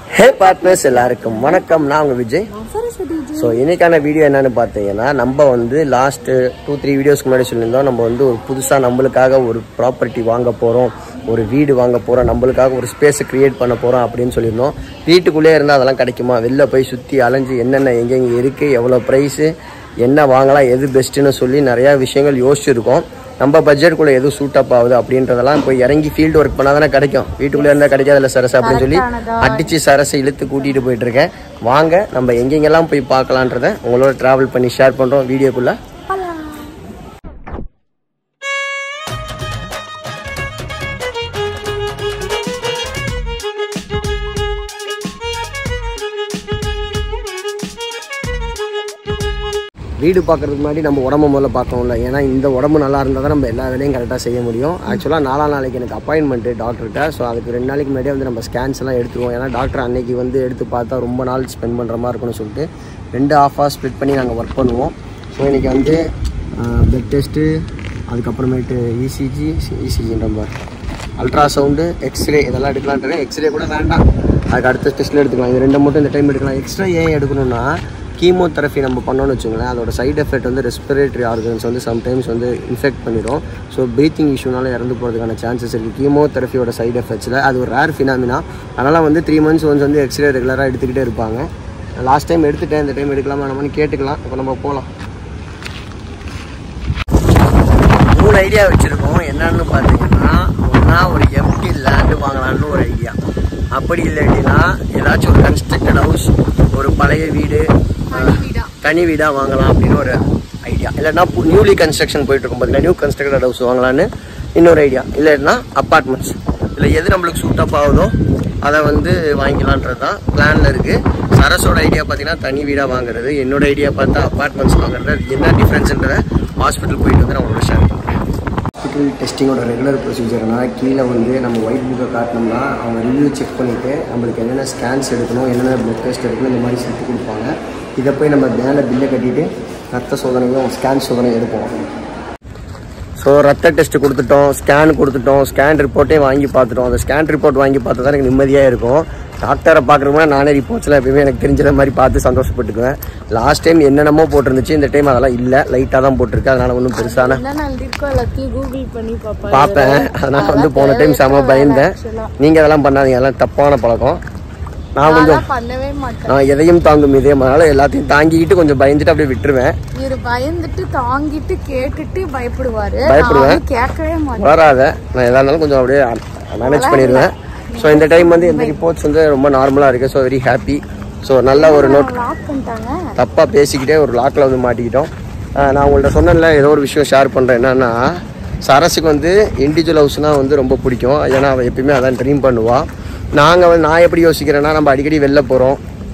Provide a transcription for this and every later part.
ஹே partners எல்லாருக்கும் வணக்கம் நான் உங்க விஜய் ஸோ இன்னைக்கான வீடியோ என்னன்னு பார்த்தீங்கன்னா நம்ம வந்து லாஸ்ட் டூ த்ரீ வீடியோஸ்க்கு முன்னாடி சொல்லியிருந்தோம் நம்ம வந்து ஒரு புதுசாக நம்மளுக்காக ஒரு ப்ராப்பர்ட்டி வாங்க போகிறோம் ஒரு வீடு வாங்க போகிறோம் நம்மளுக்காக ஒரு ஸ்பேஸை கிரியேட் பண்ண போகிறோம் அப்படின்னு சொல்லியிருந்தோம் வீட்டுக்குள்ளே இருந்தால் அதெல்லாம் கிடைக்குமா வெளில போய் சுற்றி அலைஞ்சு என்னென்ன எங்கெங்கே இருக்குது எவ்வளோ ப்ரைஸு என்ன வாங்கலாம் எது பெஸ்ட்டுன்னு சொல்லி நிறையா விஷயங்கள் யோசிச்சிருக்கோம் நம்ம பட்ஜெட்டுக்குள்ளே எது சூட் அப் ஆகுது அப்படின்றதெல்லாம் போய் இறங்கி ஃபீல்டு ஒர்க் பண்ணால் தானே கிடைக்கும் வீட்டுக்குள்ளே இருந்தால் கிடைக்காதுல்ல சரசு அப்படின்னு சொல்லி அடிச்சு சரசை இழுத்து கூட்டிகிட்டு போயிட்டு இருக்கேன் வாங்க நம்ம எங்கெங்கெல்லாம் போய் பார்க்கலான்றத உங்களோட ட்ராவல் பண்ணி ஷேர் பண்ணுறோம் வீடியோக்குள்ளே வீடு பார்க்கறதுக்கு முன்னாடி நம்ம உடம்பு முதல்ல பார்க்கணும்ல ஏன்னா இந்த உடம்பு நல்லா இருந்தால் தான் நம்ம எல்லா வேலையும் கரெக்டாக செய்ய முடியும் ஆக்சுவலாக நாலா நாளைக்கு எனக்கு அப்பாயின்மெண்ட்டு டாக்டர்கிட்ட ஸோ அதுக்கு ரெண்டு நாளைக்கு முன்னாடியே வந்து நம்ம ஸ்கேன்ஸ் எல்லாம் எடுத்துருவோம் ஏன்னா டாக்டர் அன்னைக்கு வந்து எடுத்து பார்த்தா ரொம்ப நாள் ஸ்பெண்ட் பண்ணுற மாதிரி இருக்கும்னு சொல்லிட்டு ரெண்டு ஆஃபாக ஸ்ப்ளிட் பண்ணி நாங்கள் ஒர்க் பண்ணுவோம் ஸோ இன்றைக்கி வந்து பிளட் டெஸ்ட்டு அதுக்கப்புறமேட்டு இசிஜி இசிஜி நம்ம அல்ட்ராசவுண்டு எக்ஸ்ரே இதெல்லாம் எடுக்கலான்ட்டு எக்ஸ்ரே கூட வேண்டாம் அதுக்கு அடுத்த டெஸ்ட்டில் எடுத்துக்கலாம் இது ரெண்டு மட்டும் இந்த டைம் எடுக்கலாம் எக்ஸ்ட்ரா ஏன் எடுக்கணும்னா கீமோதெரப்பி நம்ம பண்ணோம்னு வச்சுங்களேன் அதோட சைடு எஃபெக்ட் வந்து ரெஸ்பிரேட்டரி ஆர்கன்ஸ் வந்து சம்டைம்ஸ் வந்து இன்ஃபெக்ட் பண்ணிடும் ஸோ ப்ரீத்திங் இஷ்யூனால இறந்து போகிறதுக்கான சான்சஸ் இருக்குது கீமோதெரப்பியோட சைடு எஃபெக்ட்ஸில் அது ஒரு ரேர் ஃபினாமினா அதனால் வந்து த்ரீ மந்த்ஸ் ஒன்ஸ் வந்து எக்ஸ்ரே ரெகுலராக எடுத்துக்கிட்டே இருப்பாங்க லாஸ்ட் டைம் எடுத்துட்டேன் இந்த டைம் எடுக்கலாமா நம்மன்னு கேட்டுக்கலாம் இப்போ நம்ம போகலாம் மூணு ஐடியா வச்சுருக்கோம் என்னன்னு பார்த்தீங்கன்னா ஒன்றா ஒரு எம்டி லேண்டு வாங்கலான்னு ஒரு ஐடியா அப்படி இல்லாட்டினா ஏதாச்சும் ஒரு கன்ஸ்ட்ரக்டட் ஹவுஸ் ஒரு பழைய வீடு தனி வீடாக வாங்கலாம் அப்படின்னு ஒரு ஐடியா இல்லைன்னா நியூலி கன்ஸ்ட்ரக்ஷன் போயிட்டு இருக்கும் பார்த்தீங்கன்னா நியூ கன்ஸ்ட்ரக்டட் ஹவுஸ் வாங்கலான்னு இன்னொரு ஐடியா இல்லைன்னா அப்பார்ட்மெண்ட்ஸ் இல்லை எது நம்மளுக்கு சூட்டப் ஆகுதோ அதை வந்து வாங்கிக்கலான்றது தான் பிளானில் இருக்குது சரஸோட ஐடியா பார்த்தீங்கன்னா தனி வீடாக வாங்குறது என்னோட ஐடியா பார்த்தா அப்பார்ட்மெண்ட்ஸ் வாங்குறது அது என்ன டிஃப்ரென்ஸுன்றதை ஹாஸ்பிட்டல் போயிட்டு வந்து நான் உங்களோட ஷேர் ஹாஸ்பிட்டல் டெஸ்டிங்கோட ரெகுலர் ப்ரொசீஜர்னா கீழே வந்து நம்ம ஒயிட் புக்கை காட்டினோம்னா அவங்க ரிவ்யூ செக் பண்ணிவிட்டு நம்மளுக்கு என்னென்ன ஸ்கேன்ஸ் எடுக்கணும் என்னென்ன பிளட் டெஸ்ட் எடுக்கணும் இந்த மாதிரி செஞ்சு கொடுப்பாங்க இதை போய் நம்ம மேலே பில்லை கட்டிட்டு ரத்த சோதனையும் ஸ்கேன் சோதனையும் எடுப்போம் ஸோ ரத்த டெஸ்ட் கொடுத்துட்டோம் ஸ்கேன் கொடுத்துட்டோம் ஸ்கேன் ரிப்போர்ட்டையும் வாங்கி பார்த்துட்டோம் அந்த ஸ்கேன் ரிப்போர்ட் வாங்கி பார்த்தா தான் எனக்கு நிம்மதியாக இருக்கும் டாக்டரை பார்க்குறவங்க நானே ரிப்போர்ட்ஸ்லாம் எப்பயுமே எனக்கு தெரிஞ்சத மாதிரி பார்த்து சந்தோஷப்பட்டுக்குவேன் லாஸ்ட் டைம் என்னென்னமோ போட்டிருந்துச்சு இந்த டைம் அதெல்லாம் இல்லை லைட்டாக தான் போட்டிருக்கு அதனால் ஒன்றும் பெருசான என்னென்ன எழுதிருக்கோ எல்லாத்தையும் கூகுள் பண்ணி பார்ப்பேன் பார்ப்பேன் அதனால் வந்து போன டைம் செம பயந்தேன் நீங்கள் அதெல்லாம் பண்ணாதீங்க அதெல்லாம் தப்பான பழக்கம் நான் கொஞ்சம் அதெல்லாம் பண்ணவே மாட்டேன் நான் எதையும் தாங்கும் இதே அதனால எல்லாத்தையும் தாங்கிக்கிட்டு கொஞ்சம் பயந்துட்டு அப்படியே விட்டுருவேன் இவரு பயந்துட்டு தாங்கிட்டு கேட்டுட்டு பயப்படுவாரு பயப்படுவேன். நான் கேட்கவே மாட்டேன் வராத நான் எதா இருந்தாலும் கொஞ்சம் அப்படியே மேனேஜ் பண்ணிடுவேன் ஸோ இந்த டைம் வந்து இந்த ரிப்போர்ட்ஸ் வந்து ரொம்ப நார்மலாக இருக்குது ஸோ வெரி ஹாப்பி ஸோ நல்ல ஒரு நோட் லாக் பண்ணிட்டாங்க தப்பாக பேசிக்கிட்டே ஒரு லாக்கில் வந்து மாட்டிக்கிட்டோம் ஆஹ் நான் உங்கள்ட்ட சொன்னேன்ல ஏதோ ஒரு விஷயம் ஷேர் பண்ணுறேன் என்னன்னா சரஸுக்கு வந்து இண்டிவிஜுவல் ஹவுஸ்னால் வந்து ரொம்ப பிடிக்கும் ஏன்னா அவள் எப்பயுமே அதான் ட்ரீம் பண்ணுவாள் நாங்கள் வந்து நான் எப்படி யோசிக்கிறேன்னா நம்ம அடிக்கடி வெளில போகிறோம்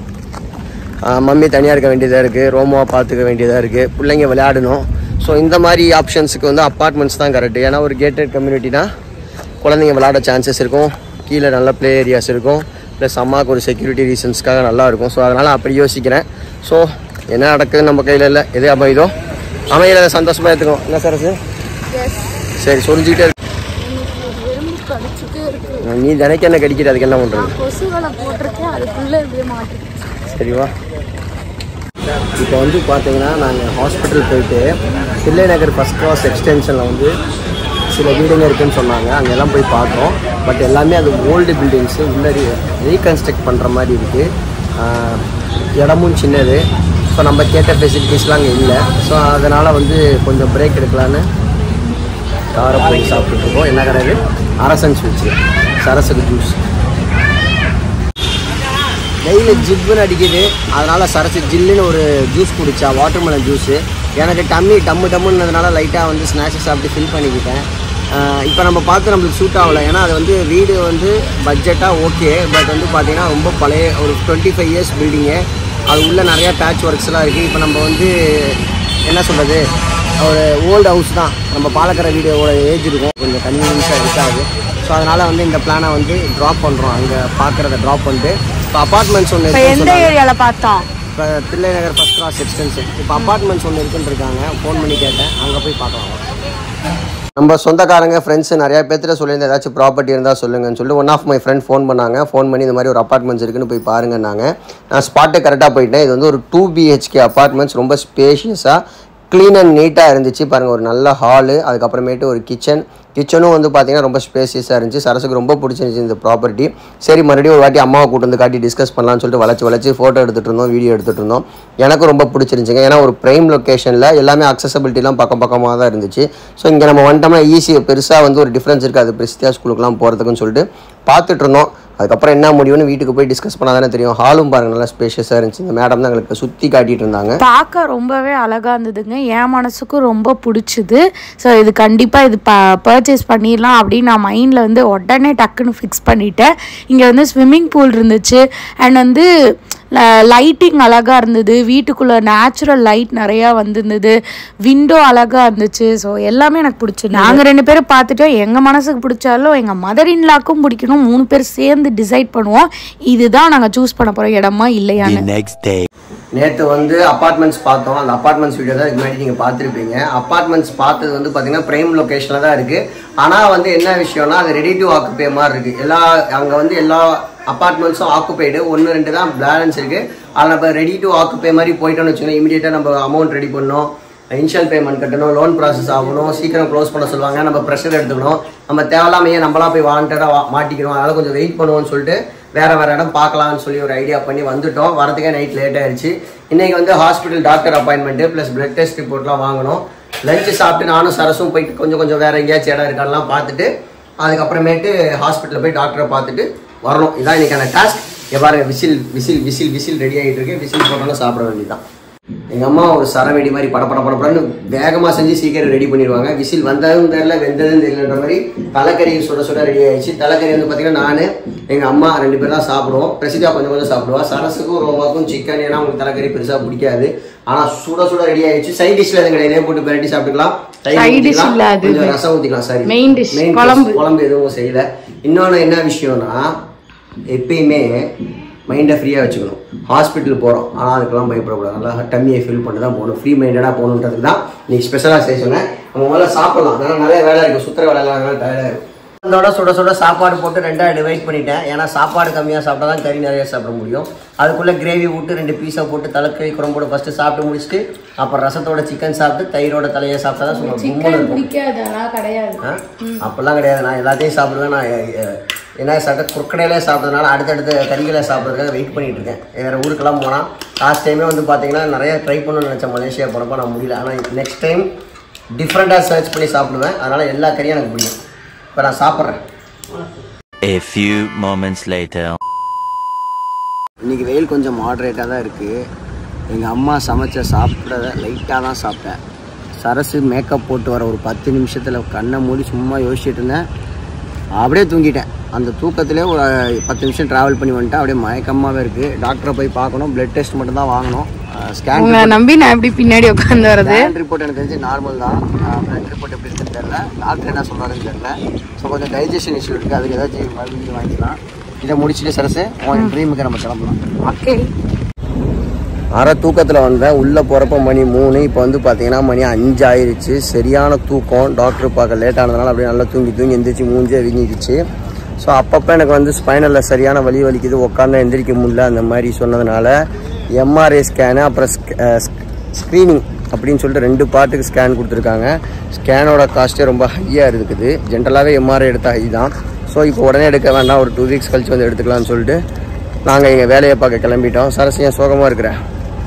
மம்மி தனியாக இருக்க வேண்டியதாக இருக்குது ரோமோவாக பார்த்துக்க வேண்டியதாக இருக்குது பிள்ளைங்க விளையாடணும் ஸோ இந்த மாதிரி ஆப்ஷன்ஸுக்கு வந்து அப்பார்ட்மெண்ட்ஸ் தான் கரெக்ட் ஏன்னா ஒரு கேட்டட் கம்யூனிட்டினா குழந்தைங்க விளையாட சான்சஸ் இருக்கும் கீழே நல்ல ப்ளே ஏரியாஸ் இருக்கும் ப்ளஸ் அம்மாவுக்கு ஒரு செக்யூரிட்டி ரீசன்ஸ்க்காக நல்லா இருக்கும் ஸோ அதனால் அப்படி யோசிக்கிறேன் ஸோ என்ன நடக்குது நம்ம கையில் இல்லை எது அமையுதோ அமையில சந்தோஷமாக எடுத்துக்கணும் என்ன சார் எஸ் சரி சொல்லிக்கிட்டே இருக்கு எனக்கு எறும்பு கடிச்சிட்டே இருக்கு நீ தினைக்கு என்ன கடிக்கிற அதுக்கு என்ன பண்ணுறது நான் கொசு வலை போட்டிருக்கேன் அதுக்குள்ள இப்படியே மாட்டிக்கிச்சு சரிவா இப்போ வந்து பார்த்தீங்கன்னா நாங்கள் ஹாஸ்பிட்டல் போயிட்டு தில்லை நகர் ஃபஸ்ட் கிளாஸ் எக்ஸ்டென்ஷனில் வந்து சில வீடுங்க இருக்குன்னு சொன்னாங்க அங்கெல்லாம் போய் பார்த்தோம் பட் எல்லாமே அது ஓல்டு பில்டிங்ஸு உள்ள ரீகன்ஸ்ட்ரக்ட் பண்ணுற மாதிரி இருக்குது இடமும் சின்னது ஸோ நம்ம கேட்ட ஃபெசிலிட்டிஸ்லாம் அங்கே இல்லை ஸோ அதனால் வந்து கொஞ்சம் பிரேக் எடுக்கலான்னு காரை போய் சாப்பிட்டுட்டு இருக்கோம் என்ன கிடையாது அரசன் ஸ்வீட்ஸு சரசுக்கு ஜூஸ் வெயில் ஜிப்புன்னு அடிக்குது அதனால் சரசு ஜில்லுன்னு ஒரு ஜூஸ் குடித்தா வாட்டர்மெலன் ஜூஸு எனக்கு டம்மி டம்மு டம்முன்னதுனால லைட்டாக வந்து ஸ்நாக்ஸ் சாப்பிட்டு ஃபில் பண்ணிக்கிட்டேன் இப்போ நம்ம பார்த்து நம்மளுக்கு சூட் ஆகலை ஏன்னா அது வந்து வீடு வந்து பட்ஜெட்டாக ஓகே பட் வந்து பார்த்திங்கன்னா ரொம்ப பழைய ஒரு டுவெண்ட்டி ஃபைவ் இயர்ஸ் பில்டிங்கு அது உள்ளே நிறையா பேட்ச் ஒர்க்ஸ்லாம் இருக்குது இப்போ நம்ம வந்து என்ன சொல்கிறது ஒரு ஓல்டு ஹவுஸ் தான் நம்ம பாலக்கரை வீடியோவோட ஏஜ் இருக்கும் கொஞ்சம் கன்வீனியன்ஸாக இருக்காது ஸோ அதனால் வந்து இந்த பிளானை வந்து ட்ராப் பண்ணுறோம் அங்கே பார்க்குறத ட்ராப் பண்ணிட்டு இப்போ அப்பார்ட்மெண்ட்ஸ் ஒன்று எந்த ஏரியால பார்த்தோம் இப்போ Thillai Nagar first class extension இப்போ அப்பார்ட்மெண்ட்ஸ் ஒன்று இருக்குன்னு இருக்காங்க ஃபோன் பண்ணி கேட்டேன் அங்கே போய் பார்க்கலாம் நம்ம சொந்தக்காரங்க ஃப்ரெண்ட்ஸ் நிறைய பேர்த்துல சொல்லியிருந்தேன் ஏதாச்சும் ப்ராப்பர்ட்டி இருந்தால் சொல்லுங்கன்னு சொல்லிட்டு one of my friend phone பண்ணாங்க ஃபோன் பண்ணி இந்த மாதிரி ஒரு அப்பார்ட்மெண்ட்ஸ் இருக்குன்னு போய் பாருங்கன்னாங்க நான் ஸ்பாட்டு கரெக்டாக போயிட்டேன் இது வந்து ஒரு டூ பிஹெச்கே அப்பார்ட்மெண்ட்ஸ் ரொம்ப ஸ்பேஷியஸாக க்ளீன் அண்ட் நீட்டாக இருந்துச்சு பாருங்கள் ஒரு நல்ல ஹாலு அதுக்கப்புறமேட்டு ஒரு கிச்சன் கிச்சனும் வந்து பார்த்தீங்கன்னா ரொம்ப ஸ்பேசியஸாக இருந்துச்சு சரசுக்கு ரொம்ப பிடிச்சிருந்துச்சு இந்த ப்ராப்பர்ட்டி சரி மறுபடியும் ஒரு வாட்டி அம்மாவை கூட்டு வந்து காட்டி டிஸ்கஸ் பண்ணலாம்னு சொல்லிட்டு வளைச்சு வளைச்சு ஃபோட்டோ எடுத்துகிட்டு இருந்தோம் வீடியோ எடுத்துகிட்டு இருந்தோம் எனக்கும் ரொம்ப பிடிச்சிருந்துச்சுங்க ஏன்னா ஒரு ப்ரைம் லொக்கேஷனில் எல்லாமே அக்சசபிலிட்டிலாம் பக்கம் பக்கமாக தான் இருந்துச்சு ஸோ இங்கே நம்ம வந்துட்டோம்னா ஈஸி பெருசாக வந்து ஒரு டிஃப்ரென்ஸ் இருக்காது பிரிஸ்தியா ஸ்கூலுக்குலாம் போகிறதுக்குன்னு சொல்லிட்டு பார்த்துட்டு இருந்தோம் அதுக்கப்புறம் என்ன முடியும்னு வீட்டுக்கு போய் டிஸ்கஸ் பண்ணால் தானே தெரியும் ஹாலும் பாருங்க நல்லா ஸ்பேஷியஸாக இருந்துச்சு இந்த மேடம் தான் எங்களுக்கு சுற்றி காட்டிட்டு இருந்தாங்க பார்க்க ரொம்பவே அழகா இருந்ததுங்க என் மனசுக்கும் ரொம்ப பிடிச்சிது ஸோ இது கண்டிப்பாக இது ப பர்ச்சேஸ் பண்ணிடலாம் அப்படின்னு நான் மைண்டில் வந்து உடனே டக்குன்னு ஃபிக்ஸ் பண்ணிட்டேன் இங்கே வந்து ஸ்விம்மிங் பூல் இருந்துச்சு அண்ட் வந்து லைட்டிங் அழகாக இருந்தது வீட்டுக்குள்ளே நேச்சுரல் லைட் நிறையா வந்திருந்தது விண்டோ அழகாக இருந்துச்சு ஸோ எல்லாமே எனக்கு பிடிச்சிருந்தது நாங்கள் ரெண்டு பேரும் பார்த்துட்டோம் எங்கள் மனசுக்கு பிடிச்சாலும் எங்கள் மதர் இன்லாக்கும் பிடிக்கணும் மூணு பேர் சேர்ந்து டிசைட் பண்ணுவோம் இதுதான் நாங்கள் சூஸ் பண்ண போகிற இடமா இல்லையான்னு next day. நேற்று வந்து அப்பார்ட்மெண்ட்ஸ் பார்த்தோம் அந்த அப்பார்ட்மெண்ட்ஸ் வீடியோ தான் இதுக்கு முன்னாடி நீங்கள் பார்த்துருப்பீங்க அப்பார்ட்மெண்ட்ஸ் பார்த்தது வந்து பார்த்தீங்கன்னா பிரைம் லொக்கேஷனில் தான் இருக்குது ஆனால் வந்து என்ன விஷயம்னா அது ரெடி டு ஆக்குப்பே மாதிரி இருக்குது எல்லா அங்கே வந்து எல்லா அப்பார்ட்மெண்ட்ஸும் ஆக்குப்பைடு ஒன்று ரெண்டு தான் பேலன்ஸ் இருக்குது அதில் நம்ம ரெடி டு ஆக்குப்பே மாதிரி போயிட்டோம்னு வச்சுக்கோங்க இமீடியட்டாக நம்ம அமௌண்ட் ரெடி பண்ணணும் இனிஷியல் பேமெண்ட் கட்டணும் லோன் ப்ராசஸ் ஆகணும் சீக்கிரம் க்ளோஸ் பண்ண சொல்லுவாங்க நம்ம ப்ரெஷர் எடுத்துக்கணும் நம்ம தேவையில்லாம ஏன் நம்மளா போய் வாண்டடாக மாட்டிக்கணும் அதனால கொஞ்சம் வெயிட் பண்ணுவோம்னு சொல்லிட்டு வேற வேற இடம் பார்க்கலாம்னு சொல்லி ஒரு ஐடியா பண்ணி வந்துட்டோம் வரதுக்கே நைட் லேட் ஆயிடுச்சு இன்னைக்கு வந்து hospital doctor appointment plus blood test ரிப்போர்ட்லாம் வாங்கணும் லஞ்சு சாப்பிட்டு நானும் சரசும் போயிட்டு கொஞ்சம் கொஞ்சம் வேற எங்கேயாச்சும் இடம் இருக்கான்லாம் பார்த்துட்டு அதுக்கப்புறமேட்டு ஹாஸ்பிட்டலில் போய் டாக்டரை பார்த்துட்டு வரணும் இதான் இன்னைக்கான டாஸ்க் இங்க பாருங்க whistle whistle whistle whistle ready ஆகிட்டு இருக்கு விசில் போட்டோம்னா சாப்பிட வேண்டியதுதான் எங்க அம்மா ஒரு சரவெடி மாதிரி பட பட பட படன்னு வேகமா செஞ்சு சீக்கிரம் ரெடி பண்ணிடுவாங்க விசில் வந்ததும் தெரியல வெந்ததும் தெரியலன்ற மாதிரி தலைக்கறி சுட சுட ரெடி ஆயிடுச்சு தலைக்கறி வந்து பாத்தீங்கன்னா நானு எங்க அம்மா ரெண்டு பேர் தான் சாப்பிடுவோம் பிரசிதா கொஞ்சம் கொஞ்சம் சாப்பிடுவா சரசுக்கும் ரோமாக்கும் சிக்கன் ஏன்னா உங்களுக்கு தலைக்கறி பெருசா பிடிக்காது ஆனா சுட சுட ரெடி ஆயிடுச்சு சைட் டிஷ்ல எதுவும் கிடையாது இதே போட்டு பிரட்டி சாப்பிட்டுக்கலாம் தயிர் Side dish ஊத்திக்கலாம், இல்ல அது. கொஞ்சம் ரசம் ஊத்திக்கலாம் சாரி Main dish, குழம்பு. குழம்பு எதுவும் செய்யல இன்னொன்று என்ன விஷயம்னா எப்பயுமே மைண்டை ஃப்ரீயாக வச்சுக்கணும் ஹாஸ்பிட்டல் போகிறோம் ஆனால் அதுக்கெல்லாம் பயப்படக்கூடாது நல்லா டம்மியை ஃபில் பண்ணி தான் போகணும் ஃப்ரீ மைண்டடாக போகணுன்றதுக்கு தான் இன்னைக்கு ஸ்பெஷலாக செய்ய சொன்னேன் நம்ம முதல்ல சாப்பிடலாம் அதனால் நிறைய வேலை இருக்குது சுற்றுற வேலைலாம் டயர்டாக இருக்கும் அதோட சுட சுட சாப்பாடு போட்டு ரெண்டாக டிவைட் பண்ணிட்டேன் ஏன்னா சாப்பாடு கம்மியாக சாப்பிட்டா தான் கறி நிறைய சாப்பிட முடியும் அதுக்குள்ளே கிரேவி விட்டு ரெண்டு பீஸை போட்டு தலைக்கறி குழம்போட ஃபஸ்ட்டு சாப்பிட்டு முடிச்சுட்டு அப்புறம் ரசத்தோட சிக்கன் சாப்பிட்டு தயிரோட தலையை சாப்பிட்டா தான் சும்மா கும்முன்னு இருக்கும் பிடிக்காது ஆனால் கிடையாது ஆ? அப்பெல்லாம் கிடையாது நான் எல்லாத்தையும் சாப்பிடுவேன் நான் எ- எ- என்ன சாப்பிட்ட குறுக்கடையிலே சாப்பிட்டதுனால அடுத்தடுத்த கறிகளை சாப்பிட்றதுக்காக வெயிட் பண்ணிட்டு இருக்கேன் வேறு ஊருக்கெல்லாம் போனால் லாஸ்ட் டைமே வந்து பார்த்தீங்கன்னா நிறைய ட்ரை பண்ணணும்னு நினச்சேன் மலேசியா போனப்போ நான் முடியல ஆனால் நெக்ஸ்ட் டைம் டிஃப்ரெண்ட்டாக சர்ச் பண்ணி சாப்பிடுவேன் அதனால் எல்லா கறியும் எனக்கு பிடிக்கும் இப்போ நான் சாப்பிட்றேன் A few moments later. இன்னைக்கு வெயில் கொஞ்சம் மாட்ரேட்டாக தான் இருக்குது எங்கள் அம்மா சமைச்ச சாப்பிட்றத லைட்டாக தான் சாப்பிட்டேன் சரசு மேக்கப் போட்டு வர ஒரு பத்து நிமிஷத்தில் கண்ணை மூடி சும்மா யோசிச்சுட்டு இருந்தேன் அப்படியே தூங்கிட்டேன் அந்த தூக்கத்திலே ஒரு பத்து நிமிஷம் ட்ராவல் பண்ணி வந்துட்டேன் அப்படியே மயக்கமாகவே இருக்குது டாக்டரை போய் பார்க்கணும் பிளட் டெஸ்ட் மட்டும் தான் வாங்கணும் ஸ்கேன் உங்களை நம்பி நான் எப்படி பின்னாடி உட்காந்து வர்றது ஸ்கேன் ரிப்போர்ட் எனக்கு தெரிஞ்சு நார்மல் தான் பிளட் ரிப்போர்ட் எப்படி இருக்குன்னு தெரியல டாக்டர் என்ன சொல்கிறாருன்னு தெரியல ஸோ கொஞ்சம் டைஜஷன் இஷ்யூ இருக்குது அதுக்கு ஏதாச்சும் மருந்து வாங்கிக்கலாம் இதை முடிச்சுட்டு சரசு உன் ட்ரீமுக்கு நம்ம கிளம்பலாம் ஓகே அரை தூக்கத்தில் வந்தேன் உள்ளே போகிறப்ப மணி மூணு இப்போ வந்து பார்த்தீங்கன்னா மணி அஞ்சு ஆயிருச்சு சரியான தூக்கம் டாக்டர் பார்க்க லேட் ஆனதுனால அப்படியே நல்லா தூங்கி தூங்கி எந்திரிச்சு மூஞ்சே விஞ்சிக்கிச்சு ஸோ அப்பப்போ எனக்கு வந்து ஸ்பைனலில் சரியான வலி வலிக்குது உட்காந்து எந்திரிக்க முடியல அந்த மாதிரி சொன்னதுனால எம்ஆர்ஐ ஸ்கேனு அப்புறம் ஸ்க்ரீனிங் அப்படின்னு சொல்லிட்டு ரெண்டு பார்ட்டுக்கு ஸ்கேன் கொடுத்துருக்காங்க ஸ்கேனோட காஸ்ட்டே ரொம்ப ஹையாக இருக்குது ஜென்ரலாகவே எம்ஆர்ஐ எடுத்தால் ஹை தான் ஸோ இப்போ உடனே எடுக்க வேண்டாம் ஒரு டூ வீக்ஸ் கழிச்சு வந்து எடுத்துக்கலாம்னு சொல்லிட்டு நாங்கள் எங்கள் வேலையை பார்க்க கிளம்பிட்டோம் சரசியம் சோகமாக இருக்கிறேன்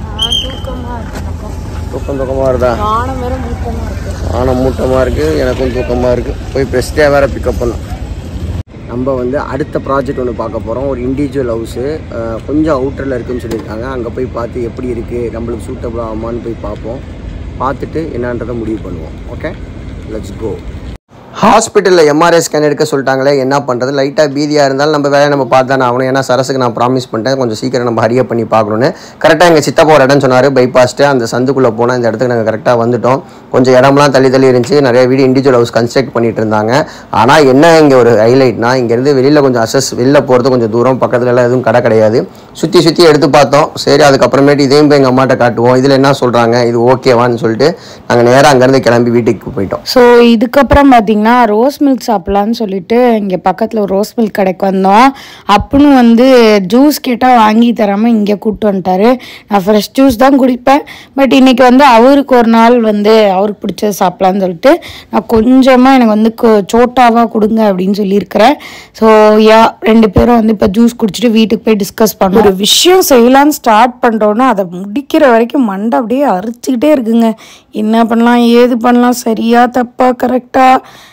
தூக்கம் தூக்கமாக வருதா நானும் வேற மூக்கமா இருக்கு ஆனம் மூட்டமாக இருக்குது எனக்கும் தூக்கமாக இருக்குது போய் பெஸ்ட்டாக வேறு பிக்கப் பண்ணோம் நம்ம வந்து அடுத்த ப்ராஜெக்ட் ஒன்று பார்க்க போகிறோம் ஒரு இண்டிவிஜுவல் ஹவுஸு கொஞ்சம் அவுட்டரில் இருக்குன்னு சொல்லியிருக்காங்க அங்கே போய் பார்த்து எப்படி இருக்குது நம்மளுக்கு சூட்டபிள் ஆகுமான்னு போய் பார்ப்போம் பார்த்துட்டு என்னன்றதை முடிவு பண்ணுவோம் ஓகே லெட்ஸ் கோ ஹாஸ்பிட்டலில் எம்ஆர்ஐ ஸ்கேன் எடுக்க சொல்லிட்டாங்களே என்ன பண்ணுறது லைட்டாக பீதியாக இருந்தாலும் நம்ம வேலையை நம்ம பார்த்து தானே ஆகணும் ஏன்னா சரஸுக்கு நான் ப்ராமிஸ் பண்ணிட்டேன் கொஞ்சம் சீக்கிரம் நம்ம ஹரியப் பண்ணி பார்க்கணுன்னு கரெக்டாக எங்கள் சித்தப்பா ஒரு இடம் சொன்னார் பைபாஸ்ட்டு அந்த சந்துக்குள்ளே போனால் இந்த இடத்துக்கு நாங்கள் கரெக்டாக வந்துட்டோம் கொஞ்சம் இடம்லாம் தள்ளி தள்ளி இருந்துச்சு நிறைய வீடு இண்டிவிஜுவல் ஹவுஸ் கன்ஸ்ட்ரக்ட் பண்ணிட்டு இருந்தாங்க ஆனால் என்ன இங்கே ஒரு ஹைலைட்னா இங்கேருந்து வெளியில் கொஞ்சம் அசஸ் வெளில போகிறது கொஞ்சம் தூரம் பக்கத்துல எல்லாம் எதுவும் கடை கிடையாது சுற்றி சுற்றி எடுத்து பார்த்தோம் சரி அதுக்கப்புறமேட்டு இதையும் போய் எங்கள் அம்மாட்ட காட்டுவோம் இதில் என்ன சொல்கிறாங்க இது ஓகேவான்னு சொல்லிட்டு நாங்கள் நேராக அங்கேருந்து கிளம்பி வீட்டுக்கு போயிட்டோம் ஸோ இதுக்கப்புறம் பார்த்தீங்கன்னா ரோஸ் மில்க் சாப்பிட்லான்னு சொல்லிட்டு இங்கே பக்கத்தில் ஒரு ரோஸ் மில்க் கடைக்கு வந்தோம் அப்புன்னு வந்து ஜூஸ் கேட்டால் வாங்கி தராமல் இங்கே கூப்பிட்டு வந்துட்டாரு நான் ஃப்ரெஷ் ஜூஸ் தான் குடிப்பேன் பட் இன்னைக்கு வந்து அவருக்கு ஒரு நாள் வந்து அவருக்கு பிடிச்சது சாப்பிட்லான்னு சொல்லிட்டு நான் கொஞ்சமாக எனக்கு வந்து கொ- சோட்டாவாக கொடுங்க அப்படின்னு சொல்லியிருக்கிறேன் ஸோ யா ரெண்டு பேரும் வந்து இப்போ ஜூஸ் குடிச்சிட்டு வீட்டுக்கு போய் டிஸ்கஸ் பண்ணோம் ஒரு விஷயம் செய்யலான்னு ஸ்டார்ட் பண்ணுறோன்னா அதை முடிக்கிற வரைக்கும் மண்டை அப்படியே அரிச்சுக்கிட்டே இருக்குங்க என்ன பண்ணலாம் ஏது பண்ணலாம் சரியா தப்பா கரெக்டா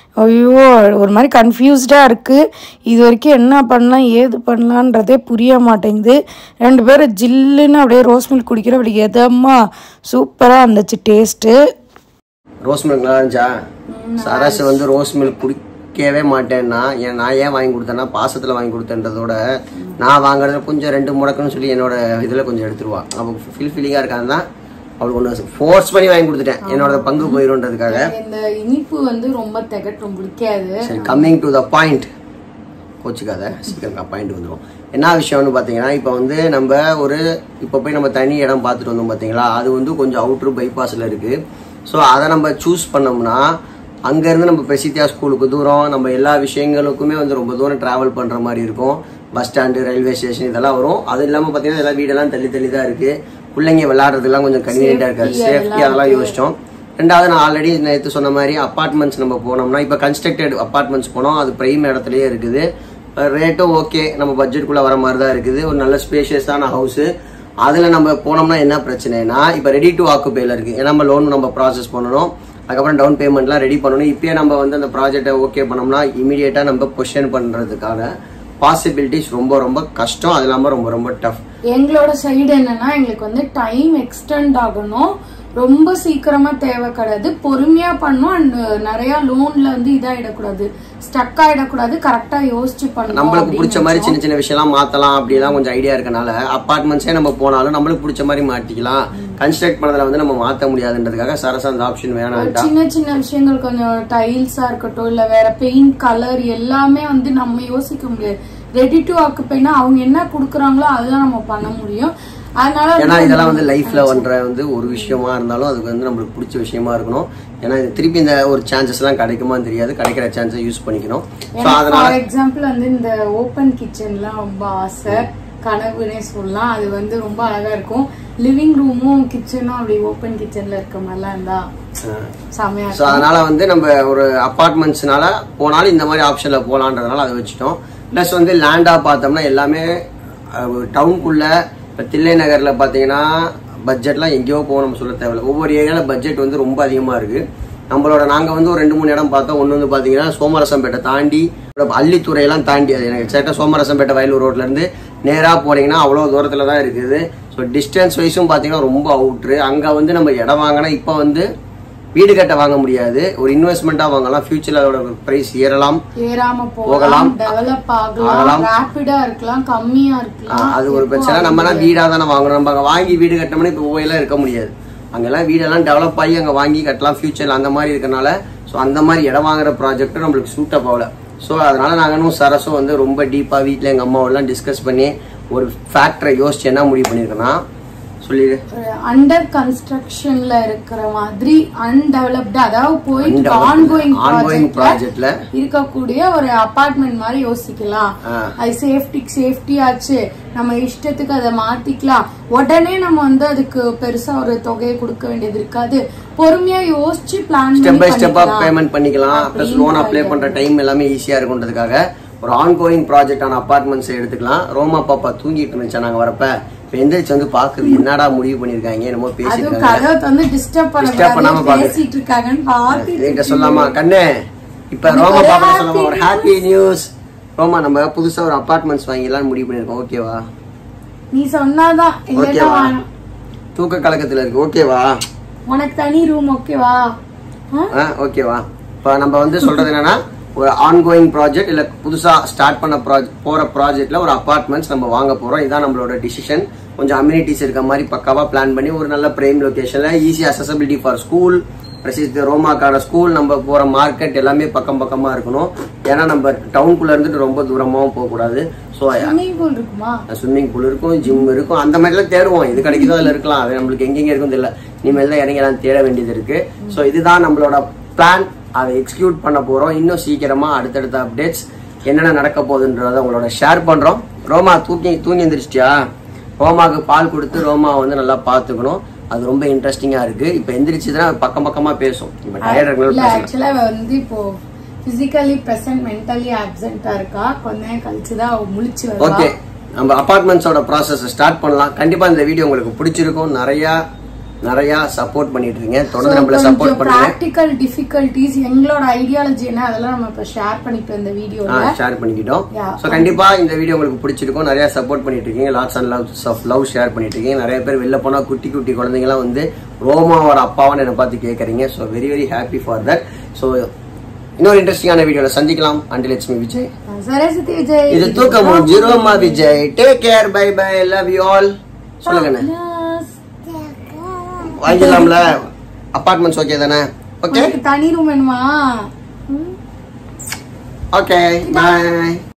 ஐயோ ஒரு மாதிரி கன்ஃபியூஸ்டாக இருக்குது இது வரைக்கும் என்ன பண்ணலாம் ஏது பண்ணலான்றதே புரிய மாட்டேங்குது ரெண்டு பேரும் ஜில்லுன்னு அப்படியே ரோஸ் மில்க் குடிக்கிற அப்படி எதமா சூப்பராக இருந்துச்சு டேஸ்ட்டு ரோஸ் மில்க் நல்லா இருந்துச்சா சரஸ் வந்து ரோஸ் மில்க் குடிக்கவே மாட்டேன்னா ஏன் நான் ஏன் வாங்கி கொடுத்தேன்னா பாசத்தில் வாங்கி கொடுத்தேன்றதோட நான் வாங்குறதுல கொஞ்சம் ரெண்டு முடக்குன்னு சொல்லி என்னோட இதில் கொஞ்சம் எடுத்துருவா அவள் ஃபில் ஃபீலிங்காக இருக்கான்னு தான் அவளுக்கு ஒன்று ஃபோர்ஸ் பண்ணி வாங்கி கொடுத்துட்டேன் என்னோட பங்கு போயிடும்ன்றதுக்காக இந்த இனிப்பு வந்து ரொம்ப திகட்டும் பிடிக்காது சரி கம்மிங் டு த பாயிண்ட் கோச்சுக்காத சீக்கிரம் பாயிண்ட் வந்துடும் என்ன விஷயம்னு பார்த்தீங்கன்னா இப்போ வந்து நம்ம ஒரு இப்போ போய் நம்ம தனி இடம் பார்த்துட்டு வந்தோம் பார்த்தீங்களா அது வந்து கொஞ்சம் அவுட்ரு பைபாஸில் இருக்குது ஸோ அதை நம்ம சூஸ் பண்ணோம்னா அங்கேருந்து நம்ம பெசித்தியா ஸ்கூலுக்கு தூரம் நம்ம எல்லா விஷயங்களுக்குமே வந்து ரொம்ப தூரம் ட்ராவல் பண்ணுற மாதிரி இருக்கும் பஸ் ஸ்டாண்டு ரயில்வே ஸ்டேஷன் இதெல்லாம் வரும் அது இல்லாமல் பார்த்தீங்கன்னா எல்லா வீடெல்லாம் தள்ளி தள்ளி தான் இருக்குது பிள்ளைங்க விளையாடுறதுலாம் கொஞ்சம் கன்வீனியண்ட்டாக இருக்காது சேஃப்டி அதெல்லாம் யோசிச்சோம் ரெண்டாவது நான் ஆல்ரெடி நேற்று சொன்ன மாதிரி அப்பார்ட்மெண்ட்ஸ் நம்ம போனோம்னா இப்போ கன்ஸ்ட்ரக்டட் அப்பார்ட்மெண்ட்ஸ் போனோம் அது பிரைம் இடத்துலயே இருக்குது ரேட்டும் ஓகே நம்ம பட்ஜெட்குள்ளே வர மாதிரி தான் இருக்குது ஒரு நல்ல ஸ்பேஷியஸான ஹவுஸு அதில் நம்ம போனோம்னா என்ன பிரச்சனைனா இப்போ ரெடி டு ஆக்குபேல இருக்குது ஏன்னா நம்ம லோன் நம்ம ப்ராசஸ் பண்ணணும் அதுக்கப்புறம் டவுன் பேமெண்ட்லாம் ரெடி பண்ணணும் இப்பயே நம்ம வந்து அந்த ப்ராஜெக்டை ஓகே பண்ணோம்னா இமீடியட்டாக நம்ம பொசிஷன் பண்ணுறதுக்கான பாசிபிலிட்டிஸ் ரொம்ப ரொம்ப கஷ்டம் அது இல்லாமல் ரொம்ப ரொம்ப டஃப் எங்களோட சைடு என்னன்னா எங்களுக்கு வந்து டைம் எக்ஸ்டெண்ட் ஆகணும் ரொம்ப சீக்கிரமா தேவை கிடையாது பொறுமையா பண்ணும் அண்ட் நிறைய லோன்ல வந்து இதாயிடக்கூடாது ஸ்டக் ஆயிடக்கூடாது கரெக்டா யோசிச்சு பண்ணணும் நம்மளுக்கு பிடிச்ச மாதிரி சின்ன சின்ன விஷயம்லாம் மாத்தலாம் அப்படிலாம் கொஞ்சம் ஐடியா இருக்கனால அப்பார்ட்மெண்ட்ஸே நம்ம போனாலும் நம்மளுக்கு பிடிச்ச மாதிரி மாட்டிக்கலாம் கன்ஸ்ட்ரக்ட் பண்ணதுல வந்து நம்ம மாத்த முடியாதுன்றதுக்காக சரசா அந்த ஆப்ஷன் வேணாம்ட்டா சின்ன சின்ன விஷயங்கள் கொஞ்சம் டைல்ஸா இருக்கட்டும் இல்ல வேற பெயிண்ட் கலர் எல்லாமே வந்து நம்ம யோசிக்க முடியாது ரெடி டு ஆக்குப்பைனா அவங்க என்ன குடுக்குறாங்களோ அதுதான் நம்ம பண்ண முடியும் அதனால ஏன்னா இதெல்லாம் வந்து லைஃப்ல பண்ற வந்து ஒரு விஷயமா இருந்தாலும் அதுக்கு வந்து நம்மளுக்கு பிடிச்ச விஷயமா இருக்கணும் ஏன்னா இது திருப்பி இந்த ஒரு சான்சஸ் எல்லாம் கிடைக்குமான்னு தெரியாது கிடைக்கிற சான்ஸை யூஸ் பண்ணிக்கணும் ஸோ அதனால ஃபார் எக்ஸாம்பிள் வந்து இந்த ஓப்பன் கிச்சன்லாம் ரொம்ப ஆசை கனவுனே சொல்லலாம் அது வந்து ரொம்ப அழகா இருக்கும் லிவிங் ரூமும் கிச்சனும் அப்படி ஓப்பன் கிச்சன்ல இருக்க மாதிரிலாம் இருந்தா செமையா ஸோ அதனால வந்து நம்ம ஒரு அப்பார்ட்மெண்ட்ஸ்னால போனாலும் இந்த மாதிரி ஆப்ஷன்ல போலான்றதுனால அதை வச்சுட்டோம் ப்ளஸ் வந்து லேண்டா பார்த்தோம்னா எல்லாமே டவுனுக்குள்ள இப்போ தில்லை நகர்ல பார்த்தீங்கன்னா பட்ஜெட்லாம் எங்கேயோ போகணும் சொல்ல தேவையில்ல ஒவ்வொரு ஏரியாவில் பட்ஜெட் வந்து ரொம்ப அதிகமாக இருக்கு நம்மளோட நாங்கள் வந்து ஒரு ரெண்டு மூணு இடம் பார்த்தோம் ஒன்று வந்து பார்த்தீங்கன்னா சோமரசம்பேட்டை தாண்டி அள்ளித்துறையெல்லாம் தாண்டி அது எனக்கு எக்ஸாக்டாக சோமரசம்பேட்டை வயலூர் ரோட்ல இருந்து நேராக போனீங்கன்னா அவ்வளோ தூரத்தில் தான் இருக்குது ஸோ டிஸ்டன்ஸ் வைஸும் பார்த்தீங்கன்னா ரொம்ப அவுட்ரு அங்கே வந்து நம்ம இடம் வாங்கினா இப்போ வந்து வீடு கட்ட வாங்க முடியாது ஒரு இன்வெஸ்ட்மெண்ட்டாக வாங்கலாம் ஃபியூச்சரில் அதோட ப்ரைஸ் ஏறலாம் ஏறாம போகலாம். போகலாம் டெவலப் ஆகலாம் ஆகலாம். ரேபிடா இருக்கலாம் கம்மியா ஆ, இருக்கலாம் அது ஒரு பிரச்சனை நம்ம வீடாக தானே வாங்குறோம் நம்ம அங்கே வாங்கி வீடு கட்டோம்னா இப்போ ஓயெல்லாம் இருக்க முடியாது அங்கெல்லாம் வீடெல்லாம் டெவலப் ஆகி அங்கே வாங்கி கட்டலாம் ஃபியூச்சரில் அந்த மாதிரி இருக்கனால ஸோ அந்த மாதிரி இடம் வாங்குற ப்ராஜெக்ட் நம்மளுக்கு சூட்டப் ஆகல ஸோ அதனால நாங்கள் இன்னும் சரஸும் வந்து ரொம்ப டீப்பாக வீட்டில் எங்கள் அம்மாவெல்லாம் டிஸ்கஸ் பண்ணி ஒரு ஃபேக்டரை யோசிச்சு என்ன முடிவு பண்ணியிருக்கேன்னா சொல்லிடு அண்டர் கன்ஸ்ட்ரக்ஷன்ல இருக்கிற மாதிரி அன்டெவலப்டு அதாவது போயிட்டு Undeveloped. Ongoing Ongoing projectல. இருக்கக்கூடிய ஒரு அபார்ட்மெண்ட் மாதிரி யோசிக்கலாம் ஆ. அது சேஃப்டிக்கு சேஃப்டி ஆச்சு நம்ம இஷ்டத்துக்கு அதை மாத்திக்கலாம் உடனே நம்ம வந்து அதுக்கு பெருசா ஒரு தொகையை கொடுக்க வேண்டியது இருக்காது பொறுமையா யோசிச்சு பிளான் ஸ்டெப் பை ஸ்டெப்பா பேமெண்ட் பண்ணிக்கலாம் ப்ளஸ் லோன் அப்ளை பண்ற டைம் எல்லாமே ஈஸியா இருக்குன்றதுக்காக ஒரு ஆன்கோயிங் ப்ராஜெக்டான அபார்ட்மெண்ட்ஸ் எடுத்துக்கலாம் ரோமா பாப்பா தூங்கிட்டு இருந்துச்சா நாங்க வரப்ப இப்ப எந்திரிச்சு வந்து பாக்குது என்னடா முடிவு பண்ணிருக்காங்க என்னமோ பேசிட்டு அதுவும் இருக்காங்க கதவை வந்து டிஸ்டர்ப் Disturb பண்ணாம பண்ண பாக்குது. பேசிட்டு இருக்காங்கன்னு பார்த்துட்டு என்கிட்ட சொல்லாமா கண்ணே இப்ப ரோமா பாப்பா சொல்லாமா ஒரு ஹாப்பி நியூஸ் ரோமா நம்ம புதுசா ஒரு அபார்ட்மெண்ட்ஸ் வாங்கிடலாம்னு முடிவு பண்ணிருக்கோம் ஓகேவா நீ சொன்னாதான் இல்லைன்னா ஓகேவா வேணாம். தூக்க கலக்கத்துல இருக்கு ஓகேவா உனக்கு தனி ரூம் ஓகேவா ஆ ஓகேவா இப்போ நம்ம வந்து சொல்றது என்னன்னா ஒரு ஆன்கோயிங் ப்ராஜெக்ட் இல்ல புதுசா ஸ்டார்ட் பண்ண ப்ராஜெக்ட் போற ப்ராஜெக்ட்ல ஒரு அபார்ட்மெண்ட்ஸ் நம்ம வாங்க போறோம் இதான் நம்மளோட டிசிஷன் கொஞ்சம் அம்யூனிட்டிஸ் இருக்க மாதிரி பக்காவா பிளான் பண்ணி ஒரு நல்ல பிரைம் லொகேஷன்ல ஈஸி அசசபிலிட்டி ஃபார் ஸ்கூல் பிரசித்த ரோமாக்கான ஸ்கூல் நம்ம போற மார்க்கெட் எல்லாமே பக்கம் பக்கமா இருக்கணும் ஏன்னா நம்ம டவுனுக்குள்ள இருந்துட்டு ரொம்ப தூரமாவும் போக கூடாது ஸோ ஸ்விம்மிங் பூல் இருக்குமா ஸ்விம்மிங் பூல் இருக்கும் ஜிம் இருக்கும் அந்த மாதிரிலாம் தேடுவோம் இது கிடைக்குதோ அதில் இருக்கலாம் அது நம்மளுக்கு எங்கெங்க இருக்கும் தெரியல இனிமேல் தான் இறங்கி எல்லாம் தேட வேண்டியது இருக்கு ஸோ இதுதான் நம்மளோட பிளான் அதை எக்ஸிக்யூட் பண்ண போறோம் இன்னும் சீக்கிரமா அடுத்தடுத்த அப்டேட்ஸ் என்னென்ன நடக்க போகுதுன்றத உங்களோட ஷேர் பண்றோம் ரோமா தூக்கி தூங்கி எந்திரிச்சிட்டியா ரோமாக்கு பால் கொடுத்து ரோமாவை வந்து நல்லா பார்த்துக்கணும் அது ரொம்ப இன்ட்ரெஸ்டிங்கா இருக்கு இப்போ எந்திரிச்சுதுன்னா அது பக்கம் பக்கமா பேசும் இப்போ டயர்ட் இல்ல இருக்கனால பேசலாம் ஆக்சுவலா வந்து இப்போ பிசிக்கலி பிரசன்ட் மென்டலி ஆப்சென்ட்டா இருக்கா கொஞ்ச நேரம் கழிச்சு தான் அவ முழிச்சு வருவா ஓகே நம்ம அபார்ட்மெண்ட்ஸோட ப்ராசஸ் ஸ்டார்ட் பண்ணலாம் கண்டிப்பா இந்த வீடியோ உங்களுக்கு பிடிச்சிருக்கும் நிறைய நிறைய சப்போர்ட் பண்ணிட்டு இருக்கீங்க தொடர்ந்து நம்மள சப்போர்ட் பண்ணுங்க ப்ராக்டிக்கல் டிஃபிகல்டிஸ் எங்களோட ஐடியாலஜி என்ன அதெல்லாம் நம்ம இப்ப ஷேர் பண்ணிப்போம் இந்த வீடியோல ஷேர் பண்ணிக்கிட்டோம் Yeah. ஸோ கண்டிப்பா இந்த வீடியோ உங்களுக்கு பிடிச்சிருக்கும் நிறைய சப்போர்ட் பண்ணிட்டு இருக்கீங்க lots and loves of love share பண்ணிட்டு இருக்கீங்க நிறைய பேர் வெளில போனா குட்டி குட்டி குழந்தைங்கலாம் வந்து ரோமாவோட அப்பாவான்னு என்னை பார்த்து கேட்கறீங்க so very very happy for that so இன்னொரு இன்ட்ரெஸ்டிங்கான வீடியோல சந்திக்கலாம் until it's me Vijay Saraswathi Vijay இது தூக்கம் ஜீரோமா Vijay take care bye bye love you all சொல்லுங்க வாங்கிடலாம்ல அபார்ட்மெண்ட்ஸ் ஓகே தானே ஓகே உனக்கு தனி ரூம் வேணுமா ஓகே பாய்